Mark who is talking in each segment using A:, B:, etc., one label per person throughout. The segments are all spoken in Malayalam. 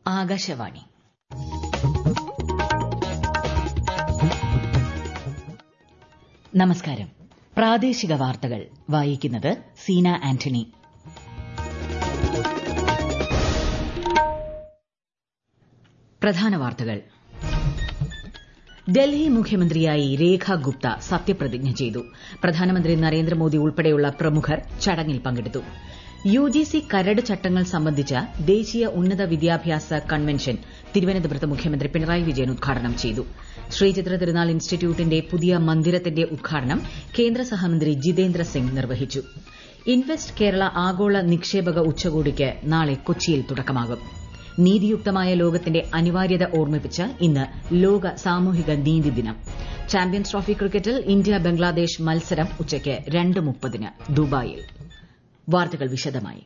A: ആകാശവാണി നമസ്കാരം പ്രാദേശിക വാർത്തകൾ വായിക്കുന്നത് സീന ആന്റണി പ്രധാന വാർത്തകൾ ഡൽഹി മുഖ്യമന്ത്രിയായി രേഖ ഗുപ്ത സത്യപ്രതിജ്ഞ ചെയ്തു പ്രധാനമന്ത്രി നരേന്ദ്രമോദി ഉൾപ്പെടെയുള്ള പ്രമുഖർ ചടങ്ങിൽ പങ്കെടുത്തു യുജിസി കരട് ചട്ടങ്ങൾ സംബന്ധിച്ച ദേശീയ ഉന്നത വിദ്യാഭ്യാസ കൺവെൻഷൻ തിരുവനന്തപുരത്ത് മുഖ്യമന്ത്രി പിണറായി വിജയൻ ഉദ്ഘാടനം ചെയ്തു ശ്രീചിത്ര തിരുനാൾ ഇൻസ്റ്റിറ്റ്യൂട്ടിന്റെ പുതിയ മന്ദിരത്തിന്റെ ഉദ്ഘാടനം കേന്ദ്ര സഹമന്ത്രി ജിതേന്ദ്ര സിംഗ് നിർവഹിച്ചു ഇൻവെസ്റ്റ് കേരള ആഗോള നിക്ഷേപക ഉച്ചകോടിക്ക് നാളെ കൊച്ചിയിൽ തുടക്കമാകും നീതിയുക്തമായ ലോകത്തിന്റെ അനിവാര്യത ഓർമ്മിപ്പിച്ച് ഇന്ന് ലോക സാമൂഹിക നീതി ദിനം ചാമ്പ്യൻസ് ട്രോഫി ക്രിക്കറ്റിൽ ഇന്ത്യ ബംഗ്ലാദേശ് മത്സരം ഉച്ചയ്ക്ക് രണ്ട് മുപ്പതിന് ദുബായിൽ വാർത്തകൾ വിശദമായി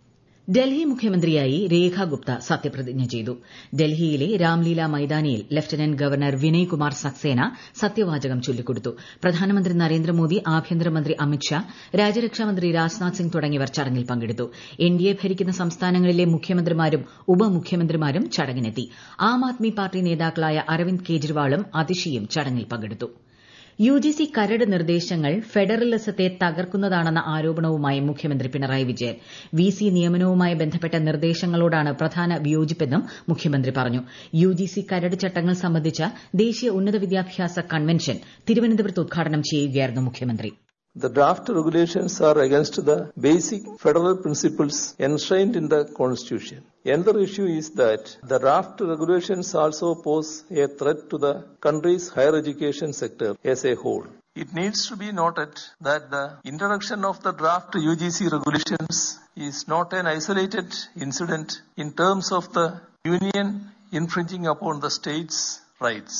A: ഡൽഹി മുഖ്യമന്ത്രിയായി രേഖ ഗുപ്ത സത്യപ്രതിജ്ഞ ചെയ്തു ഡൽഹിയിലെ രാംലീല മൈതാനിയിൽ ലഫ്റ്റനന്റ് ഗവർണർ വിനയ് കുമാർ സക്സേന സത്യവാചകം ചൊല്ലിക്കൊടുത്തു പ്രധാനമന്ത്രി നരേന്ദ്രമോദി ആഭ്യന്തരമന്ത്രി അമിത്ഷാ രാജ്യരക്ഷാമന്ത്രി രാജ്നാഥ് സിംഗ് തുടങ്ങിയവർ ചടങ്ങിൽ പങ്കെടുത്തു എൻഡിഎ ഭരിക്കുന്ന സംസ്ഥാനങ്ങളിലെ മുഖ്യമന്ത്രിമാരും ഉപമുഖ്യമന്ത്രിമാരും ചടങ്ങിനെത്തി ആം ആദ്മി പാർട്ടി നേതാക്കളായ അരവിന്ദ് കെജ്രിവാളും അതിഷിയും ചടങ്ങിൽ പങ്കെടുത്തു യുജിസി കരട് നിർദ്ദേശങ്ങൾ ഫെഡറലിസത്തെ തകർക്കുന്നതാണെന്ന ആരോപണവുമായി മുഖ്യമന്ത്രി പിണറായി വിജയൻ വിസി നിയമനവുമായി ബന്ധപ്പെട്ട നിർദ്ദേശങ്ങളോടാണ് പ്രധാന വിയോജിപ്പെന്നും മുഖ്യമന്ത്രി പറഞ്ഞു യുജിസി കരട് ചട്ടങ്ങൾ സംബന്ധിച്ച ദേശീയ ഉന്നത വിദ്യാഭ്യാസ കൺവെൻഷൻ തിരുവനന്തപുരത്ത് ഉദ്ഘാടനം ചെയ്യുകയായിരുന്നു മുഖ്യമന്ത്രി
B: The draft regulations are against the basic federal principles enshrined in the Constitution. Another issue is that the draft regulations also pose a threat to the country's higher education sector as a whole. It needs to be noted that the introduction of the draft UGC regulations is not an isolated incident in terms of the Union infringing upon the states' rights.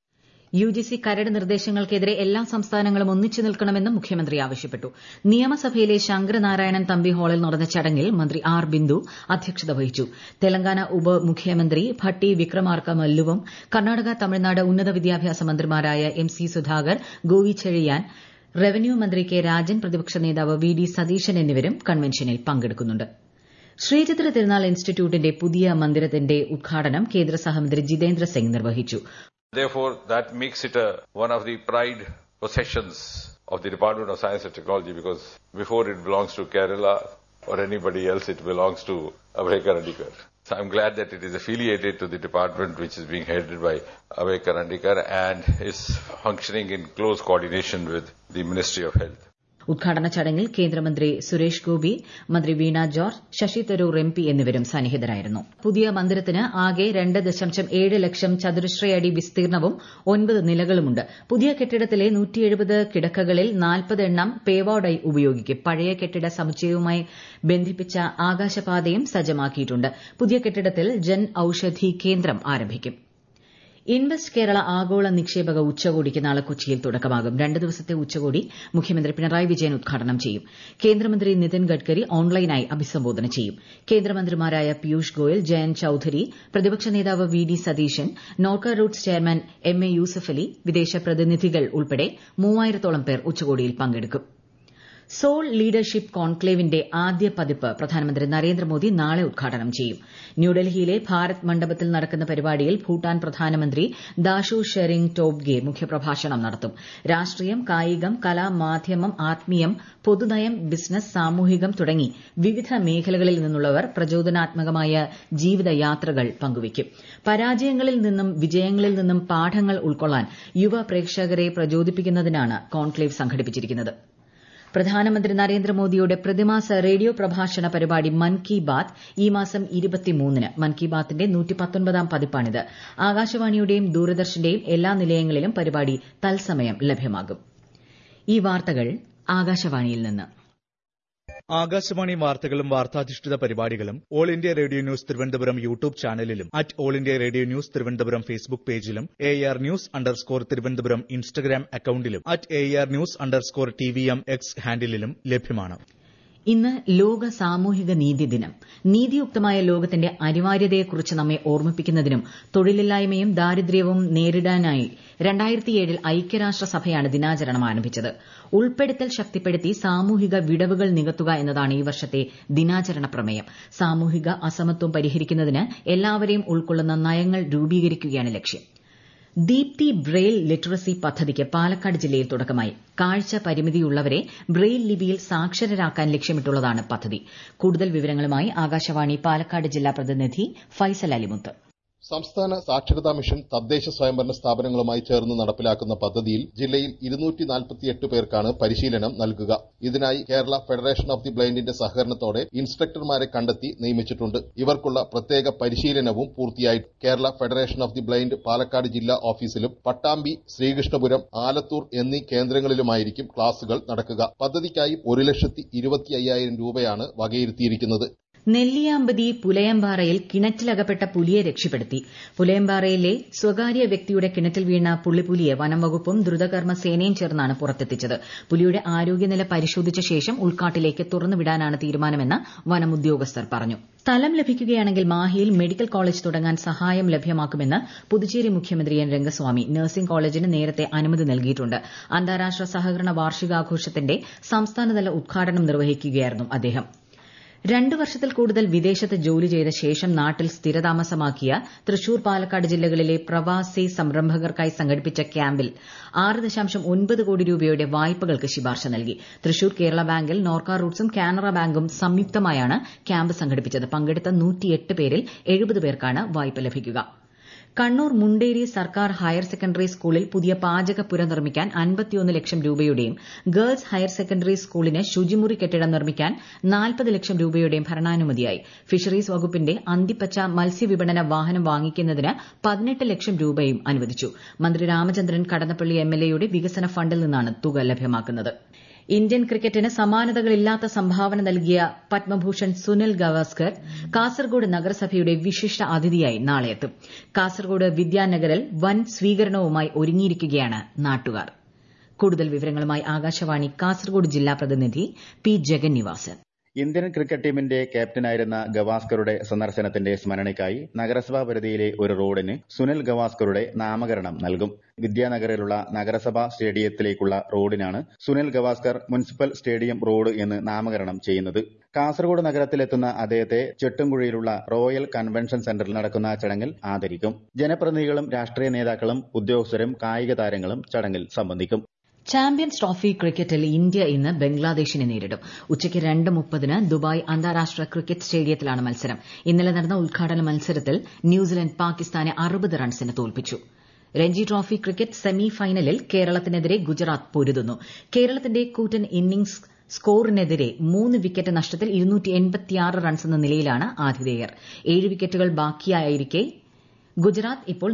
A: UGC കരട് നിർദ്ദേശങ്ങൾക്കെതിരെ എല്ലാ സംസ്ഥാനങ്ങളും ഒന്നിച്ചു നിൽക്കണമെന്നും മുഖ്യമന്ത്രി ആവശ്യപ്പെട്ടു നിയമസഭയിലെ ശങ്കരനാരായണൻ തമ്പി ഹാളിൽ നടന്ന ചടങ്ങിൽ മന്ത്രി ആർ ബിന്ദു അധ്യക്ഷത വഹിച്ചു തെലങ്കാന ഉപമുഖ്യമന്ത്രി ഭട്ടി വിക്രമാർക്ക മല്ലുവും കർണാടക തമിഴ്നാട് ഉന്നത വിദ്യാഭ്യാസ മന്ത്രിമാരായ M C Sudhakar Govi Chezhiaan revenue മന്ത്രി കെ രാജൻ പ്രതിപക്ഷ നേതാവ് വി ഡി സതീശൻ എന്നിവരും കൺവെൻഷനിൽ പങ്കെടുക്കുന്നുണ്ട് ശ്രീചിത്ര തിരുനാൾ ഇൻസ്റ്റിറ്റ്യൂട്ടിന്റെ പുതിയ മന്ദിരത്തിന്റെ ഉദ്ഘാടനം കേന്ദ്ര സഹമന്ത്രി ജിതേന്ദ്ര സിംഗ് നിർവഹിച്ചു
C: Therefore, that makes it a, one of the pride possessions of the Department of Science and Technology because before it belongs to Kerala or anybody else, it belongs to Abhay Karandikar. So I'm glad that it is affiliated to the department which is being headed by Abhay Karandikar and is functioning in close coordination with the Ministry of Health.
A: ഉദ്ഘാടന ചടങ്ങിൽ കേന്ദ്രമന്ത്രി സുരേഷ് ഗോപി മന്ത്രി Veena George Shashi Tharoor M P എന്നിവരും സന്നിഹിതരായിരുന്നു പുതിയ മന്ദിരത്തിന് ആകെ രണ്ട് ദശാംശം ഏഴ് ലക്ഷം ചതുരശ്രയടി വിസ്തീർണവും ഒൻപത് നിലകളുമുണ്ട് പുതിയ കെട്ടിടത്തിലെ നൂറ്റിയെഴുപത് കിടക്കകളിൽ നാൽപ്പത് എണ്ണം പേവാർഡായി ഉപയോഗിക്കും പഴയ കെട്ടിട സമുച്ചയവുമായി ബന്ധിപ്പിച്ച ആകാശപാതയും സജ്ജമാക്കിയിട്ടുണ്ട് പുതിയ കെട്ടിടത്തിൽ ജൻ ഔഷധി കേന്ദ്രം ആരംഭിക്കും ഇൻവെസ്റ്റ് കേരള ആഗോള നിക്ഷേപക ഉച്ചകോടിക്ക് നാളെ കൊച്ചിയിൽ തുടക്കമാകും രണ്ട് ദിവസത്തെ ഉച്ചകോടി മുഖ്യമന്ത്രി പിണറായി വിജയൻ ഉദ്ഘാടനം ചെയ്യും കേന്ദ്രമന്ത്രി നിതിൻ ഗഡ്കരി ഓൺലൈനായി അഭിസംബോധന ചെയ്യും കേന്ദ്രമന്ത്രിമാരായ പീയൂഷ് ഗോയൽ ജയന്ത് ചൌധരി പ്രതിപക്ഷ നേതാവ് V D Satheesan Norka roots chairman M A Yusuff Ali വിദേശ പ്രതിനിധികൾ ഉൾപ്പെടെ മൂവായിരത്തോളം പേർ ഉച്ചകോടിയിൽ പങ്കെടുക്കും സോൾ ലീഡർഷിപ്പ് കോൺക്ലേവിന്റെ ആദ്യ പതിപ്പ് പ്രധാനമന്ത്രി നരേന്ദ്രമോദി നാളെ ഉദ്ഘാടനം ചെയ്യും ന്യൂഡൽഹിയിലെ ഭാരത് മണ്ഡപത്തിൽ നടക്കുന്ന പരിപാടിയിൽ ഭൂട്ടാൻ പ്രധാനമന്ത്രി ദാഷു ഷെറിംഗ് ടോബ്ഗെ മുഖ്യപ്രഭാഷണം നടത്തും രാഷ്ട്രീയം കായികം കല മാധ്യമം ആത്മീയം പൊതുനയം ബിസിനസ് സാമൂഹികം തുടങ്ങി വിവിധ മേഖലകളിൽ നിന്നുള്ളവർ പ്രചോദനാത്മകമായ ജീവിതയാത്രകൾ പങ്കുവയ്ക്കും പരാജയങ്ങളിൽ നിന്നും വിജയങ്ങളിൽ നിന്നും പാഠങ്ങൾ ഉൾക്കൊള്ളാൻ യുവ പ്രേക്ഷകരെ പ്രചോദിപ്പിക്കുന്നതിനാണ് കോൺക്ലേവ് സംഘടിപ്പിച്ചിരിക്കുന്നത് പ്രധാനമന്ത്രി നരേന്ദ്രമോദിയുടെ പ്രതിമാസ റേഡിയോ പ്രഭാഷണ പരിപാടി മൻ കി ബാത് ഈ മാസം ഇരുപത്തിമൂന്നിന് മൻ കി ബാത്തിന്റെ നൂറ്റിപ്പത്തൊൻപതാം പതിപ്പാണിത് ആകാശവാണിയുടെയും ദൂരദർശന്റെയും എല്ലാ നിലയങ്ങളിലും പരിപാടി തത്സമയം ലഭ്യമാകും ഈ വാർത്തകൾ ആകാശവാണിയിൽ നിന്ന്
D: ആകാശവാണി വാർത്തകളും വാർത്താധിഷ്ഠിത പരിപാടികളും all India radio news Thiruvananthapuram YouTube ചാനലിലും at all India radio news Thiruvananthapuram Facebook പേജിലും A R news underscore Thiruvananthapuram Instagram അക്കൌണ്ടിലും at A R news underscore T V M X ഹാൻഡിലും ലഭ്യമാണ്
A: ഇന്ന് ലോക സാമൂഹിക നീതി ദിനം നീതിയുക്തമായ ലോകത്തിന്റെ അനിവാര്യതയെക്കുറിച്ച് നമ്മെ ഓർമ്മിപ്പിക്കുന്നതിനും തൊഴിലില്ലായ്മയും ദാരിദ്ര്യവും നേരിടാനായി രണ്ടായിരത്തിയേഴിൽ ഐക്യരാഷ്ട്രസഭയാണ് ദിനാചരണം ആരംഭിച്ചത് ഉൾപ്പെടുത്തൽ ശക്തിപ്പെടുത്തി സാമൂഹിക വിടവുകൾ നികത്തുക എന്നതാണ് ഈ വർഷത്തെ ദിനാചരണ പ്രമേയം സാമൂഹിക അസമത്വം പരിഹരിക്കുന്നതിന് എല്ലാവരെയും ഉൾക്കൊള്ളുന്ന നയങ്ങൾ രൂപീകരിക്കുകയാണ് ലക്ഷ്യം ദീപ്തി ബ്രെയിൽ ലിറ്ററസി പദ്ധതിക്ക് പാലക്കാട് ജില്ലയിൽ തുടക്കമായി കാഴ്ച പരിമിതിയുള്ളവരെ ബ്രെയിൽ ലിപിയിൽ സാക്ഷരരാക്കാൻ ലക്ഷ്യമിട്ടുള്ളതാണ് പദ്ധതി കൂടുതൽ വിവരങ്ങളുമായി ആകാശവാണി പാലക്കാട് ജില്ലാ പ്രതിനിധി ഫൈസൽ അലിമുത്ത്
E: സംസ്ഥാന സാക്ഷരതാ മിഷൻ തദ്ദേശ സ്വയംഭരണ സ്ഥാപനങ്ങളുമായി ചേർന്ന് നടപ്പിലാക്കുന്ന പദ്ധതിയിൽ ജില്ലയിൽ ഇരുന്നൂറ്റി നാൽപ്പത്തിയെട്ട് പേർക്കാണ് പരിശീലനം നൽകുക ഇതിനായി കേരള ഫെഡറേഷൻ ഓഫ് ദി ബ്ലൈൻഡിന്റെ സഹകരണത്തോടെ ഇൻസ്ട്രക്ടർമാരെ കണ്ടെത്തി നിയമിച്ചിട്ടുണ്ട് ഇവർക്കുള്ള പ്രത്യേക പരിശീലനവും പൂർത്തിയായി Kerala federation of the blind Palakkad ജില്ലാ ഓഫീസിലും പട്ടാമ്പി ശ്രീകൃഷ്ണപുരം ആലത്തൂർ എന്നീ കേന്ദ്രങ്ങളിലുമായിരിക്കും ക്ലാസുകൾ നടക്കുക പദ്ധതിക്കായി ഒരു ലക്ഷത്തി ഇരുപത്തി അയ്യായിരം രൂപയാണ് വകയിരുത്തിയിരിക്കുന്നത്
A: നെല്ലിയാമ്പതി പുലയമ്പാറയിൽ കിണറ്റിലകപ്പെട്ട പുലിയെ രക്ഷപ്പെടുത്തി പുലയമ്പാറയിലെ സ്വകാര്യ വ്യക്തിയുടെ കിണറ്റിൽ വീണ പുള്ളിപ്പുലിയെ വനം വകുപ്പും ദ്രുതകർമ്മ സേനയും ചേർന്നാണ് പുറത്തെത്തിച്ചത് പുലിയുടെ ആരോഗ്യനില പരിശോധിച്ച ശേഷം ഉൾക്കാട്ടിലേക്ക് തുറന്നുവിടാനാണ് തീരുമാനമെന്ന് വനം ഉദ്യോഗസ്ഥർ പറഞ്ഞു സ്ഥലം ലഭിക്കുകയാണെങ്കിൽ മാഹിയിൽ മെഡിക്കൽ കോളേജ് തുടങ്ങാൻ സഹായം ലഭ്യമാക്കുമെന്ന് പുതുച്ചേരി മുഖ്യമന്ത്രി എൻ രംഗസ്വാമി നഴ്സിംഗ് കോളേജിന് നേരത്തെ അനുമതി നൽകിയിട്ടുണ്ട് അന്താരാഷ്ട്ര സഹകരണ വാർഷികാഘോഷത്തിന്റെ സംസ്ഥാനതല ഉദ്ഘാടനം നിർവഹിക്കുകയായിരുന്നു അദ്ദേഹം രണ്ടു വർഷത്തിൽ കൂടുതൽ വിദേശത്ത് ജോലി ചെയ്ത ശേഷം നാട്ടിൽ സ്ഥിരതാമസമാക്കിയ തൃശൂർ പാലക്കാട് ജില്ലകളിലെ പ്രവാസി സംരംഭകർക്കായി സംഘടിപ്പിച്ച ക്യാമ്പിൽ ആറ് ദശാംശം ഒൻപത് കോടി രൂപയുടെ വായ്പകൾക്ക് ശുപാർശ നൽകി തൃശൂർ കേരള ബാങ്കിൽ നോർക്ക റൂട്ട്സും കാനറ ബാങ്കും സംയുക്തമായാണ് ക്യാമ്പ് സംഘടിപ്പിച്ചത് പങ്കെടുത്ത നൂറ്റിയെട്ട് പേരിൽ എഴുപത് പേർക്കാണ് വായ്പ ലഭിക്കുക കണ്ണൂർ മുണ്ടേരി സർക്കാർ ഹയർ സെക്കൻഡറി സ്കൂളിൽ പുതിയ പാചകപ്പുര നിർമ്മിക്കാൻ അൻപത്തിയൊന്ന് ലക്ഷം രൂപയുടെയും ഗേൾസ് ഹയർ സെക്കൻഡറി സ്കൂളിന് ശുചിമുറി കെട്ടിടം നിർമ്മിക്കാൻ നാൽപ്പത് ലക്ഷം രൂപയുടെയും ഭരണാനുമതിയായി ഫിഷറീസ് വകുപ്പിന്റെ അന്തിപ്പച്ച മത്സ്യവിപണന വാഹനം വാങ്ങിക്കുന്നതിന് പതിനെട്ട് ലക്ഷം രൂപയും അനുവദിച്ചു മന്ത്രി രാമചന്ദ്രൻ കടന്നപ്പള്ളി എംഎൽഎയുടെ വികസന ഫണ്ടിൽ നിന്നാണ് തുക ലഭ്യമാക്കുന്നത് ഇന്ത്യൻ ക്രിക്കറ്റിന് സമാനതകളില്ലാത്ത സംഭാവന നൽകിയ പത്മഭൂഷൺ സുനിൽ ഗവാസ്കർ കാസർഗോഡ് നഗരസഭയുടെ വിശിഷ്ട അതിഥിയായി നാളെ എത്തും കാസർഗോഡ് വിദ്യാനഗറിൽ വൻ സ്വീകരണവുമായി ഒരുങ്ങിയിരിക്കുകയാണ് നാട്ടുകാർ കൂടുതൽ വിവരങ്ങളുമായി ആകാശവാണി കാസർഗോഡ് ജില്ലാ പ്രതിനിധി പി ജഗന്നിവാസൻ
F: ഇന്ത്യൻ ക്രിക്കറ്റ് ടീമിന്റെ ക്യാപ്റ്റനായിരുന്ന ഗവാസ്കറുടെ സന്ദർശനത്തിന്റെ സ്മരണയ്ക്കായി നഗരസഭാ പരിധിയിലെ ഒരു റോഡിന് സുനിൽ ഗവാസ്കറുടെ നാമകരണം നൽകും വിദ്യാനഗറിലുള്ള നഗരസഭാ സ്റ്റേഡിയത്തിലേക്കുള്ള റോഡിനാണ് Sunil Gavaskar municipal stadium road എന്ന് നാമകരണം ചെയ്യുന്നത് കാസർഗോഡ് നഗരത്തിലെത്തുന്ന അദ്ദേഹത്തെ ചെട്ടുംകുഴിയിലുള്ള റോയൽ കൺവെൻഷൻ സെന്ററിൽ നടക്കുന്ന ചടങ്ങിൽ ആദരിക്കും ജനപ്രതിനിധികളും രാഷ്ട്രീയ നേതാക്കളും ഉദ്യോഗസ്ഥരും കായിക താരങ്ങളും ചടങ്ങിൽ സംബന്ധിക്കും
A: ചാമ്പ്യൻസ് ട്രോഫി ക്രിക്കറ്റിൽ ഇന്ത്യ ഇന്ന് ബംഗ്ലാദേശിനെ നേരിടും ഉച്ചയ്ക്ക് രണ്ട് മുപ്പതിന് ദുബായ് അന്താരാഷ്ട്ര ക്രിക്കറ്റ് സ്റ്റേഡിയത്തിലാണ് മത്സരം ഇന്നലെ നടന്ന ഉദ്ഘാടന മത്സരത്തിൽ ന്യൂസിലന്റ് പാകിസ്ഥാനെ അറുപത് റൺസിന് തോൽപ്പിച്ചു രഞ്ജി ട്രോഫി ക്രിക്കറ്റ് സെമി ഫൈനലിൽ കേരളത്തിനെതിരെ ഗുജറാത്ത് പൊരുതുന്നു കേരളത്തിന്റെ കൂറ്റൻ ഇന്നിംഗ്സ് സ്കോറിനെതിരെ മൂന്ന് വിക്കറ്റ് നഷ്ടത്തിൽ റൺസ് എന്ന നിലയിലാണ് ആതിഥേയർ ഏഴ് വിക്കറ്റുകൾ ബാക്കിയായിരിക്കെ ഗുജറാത്ത് ഇപ്പോൾ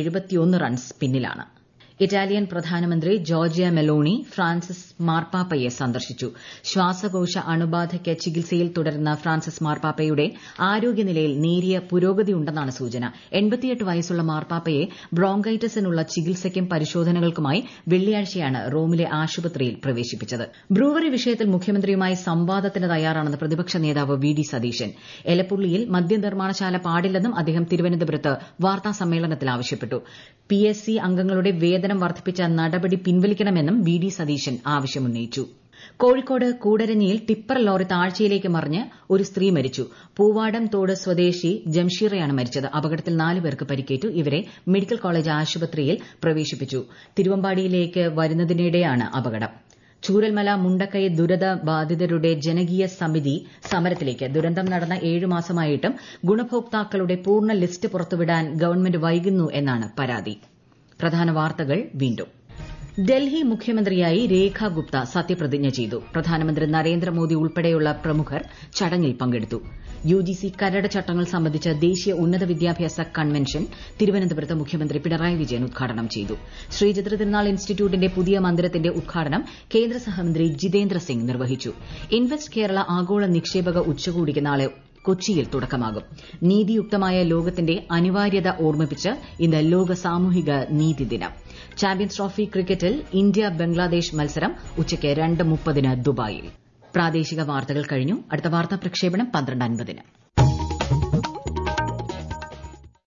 A: റൺസ് പിന്നിലാണ് ഇറ്റാലിയൻ പ്രധാനമന്ത്രി ജോർജിയ മെലോണി ഫ്രാൻസിസ് മാർപ്പാപ്പയെ സന്ദർശിച്ചു ശ്വാസകോശ അണുബാധയ്ക്ക് ചികിത്സയിൽ തുടരുന്ന ഫ്രാൻസിസ് മാർപ്പാപ്പയുടെ ആരോഗ്യനിലയിൽ നേരിയ പുരോഗതിയുണ്ടെന്നാണ് സൂചന വയസ്സുള്ള മാർപ്പാപ്പയെ ബ്രോങ്കൈറ്റിസിനുള്ള ചികിത്സയ്ക്കും പരിശോധനകൾക്കുമായി വെള്ളിയാഴ്ചയാണ് റോമിലെ ആശുപത്രിയിൽ പ്രവേശിപ്പിച്ചത് ബ്രൂവറി വിഷയത്തിൽ മുഖ്യമന്ത്രിയുമായി സംവാദത്തിന് തയ്യാറാണെന്ന് പ്രതിപക്ഷ നേതാവ് വി ഡി സതീശൻ എലപ്പുള്ളിയിൽ മദ്യനിർമ്മാണശാല പാടില്ലെന്നും അദ്ദേഹം തിരുവനന്തപുരത്ത് വാർത്താ സമ്മേളനത്തിൽ ആവശ്യപ്പെട്ടു പി എസ് സി അംഗങ്ങളുടെ വേതനം വർദ്ധിപ്പിച്ച നടപടി പിൻവലിക്കണമെന്നും വി ഡി സതീശൻ ആവശ്യമുന്നയിച്ചു കോഴിക്കോട് കൂടരഞ്ഞിയിൽ ടിപ്പർ ലോറി താഴ്ചയിലേക്ക് മറിഞ്ഞ് ഒരു സ്ത്രീ മരിച്ചു പൂവാടം തോട് സ്വദേശി ജംഷീറയാണ് മരിച്ചത് അപകടത്തിൽ നാല് പേർക്ക് പരിക്കേറ്റു ഇവരെ മെഡിക്കൽ കോളേജ് ആശുപത്രിയിൽ പ്രവേശിപ്പിച്ചു തിരുവമ്പാടിയിലേക്ക് വരുന്നതിനിടെയാണ് അപകടം ചൂരൽമല മുണ്ടക്കൈ ദുരിത ബാധിതരുടെ ജനകീയ സമിതി സമരത്തിലേക്ക് ദുരന്തം നടന്ന ഏഴു മാസമായിട്ടും ഗുണഭോക്താക്കളുടെ പൂർണ്ണ ലിസ്റ്റ് പുറത്തുവിടാൻ ഗവൺമെന്റ് വൈകുന്നു എന്നാണ് പരാതി പ്രധാന വാർത്തകൾ വീണ്ടും ഡൽഹി മുഖ്യമന്ത്രിയായി രേഖ ഗുപ്ത സത്യപ്രതിജ്ഞ ചെയ്തു പ്രധാനമന്ത്രി നരേന്ദ്രമോദി ഉൾപ്പെടെയുള്ള പ്രമുഖർ ചടങ്ങിൽ പങ്കെടുത്തു യുജിസി കരട് ചട്ടങ്ങൾ സംബന്ധിച്ച ദേശീയ ഉന്നത വിദ്യാഭ്യാസ കൺവെൻഷൻ തിരുവനന്തപുരത്ത് മുഖ്യമന്ത്രി പിണറായി വിജയൻ ഉദ്ഘാടനം ചെയ്തു ശ്രീചിത്ര തിരുനാൾ ഇൻസ്റ്റിറ്റ്യൂട്ടിന്റെ പുതിയ മന്ദിരത്തിന്റെ ഉദ്ഘാടനം കേന്ദ്ര സഹമന്ത്രി ജിതേന്ദ്ര സിംഗ് നിർവഹിച്ചു ഇൻവെസ്റ്റ് കേരള ആഗോള നിക്ഷേപക ഉച്ചകോടിക്ക് നാളെ കൊച്ചിയിൽ തുടക്കമാകും നീതിയുക്തമായ ലോകത്തിന്റെ അനിവാര്യത ഓർമ്മിപ്പിച്ച് ഇന്ന് ലോക സാമൂഹിക നീതി ദിനം ചാമ്പ്യൻസ് ട്രോഫി ക്രിക്കറ്റിൽ ഇന്ത്യ ബംഗ്ലാദേശ് മത്സരം ഉച്ചയ്ക്ക് രണ്ട് മുപ്പതിന് ദുബായിൽ പ്രാദേശിക വാർത്തകൾ കഴിഞ്ഞു അടുത്ത വാർത്താ പ്രക്ഷേപണം പന്ത്രണ്ട് അൻപതിന്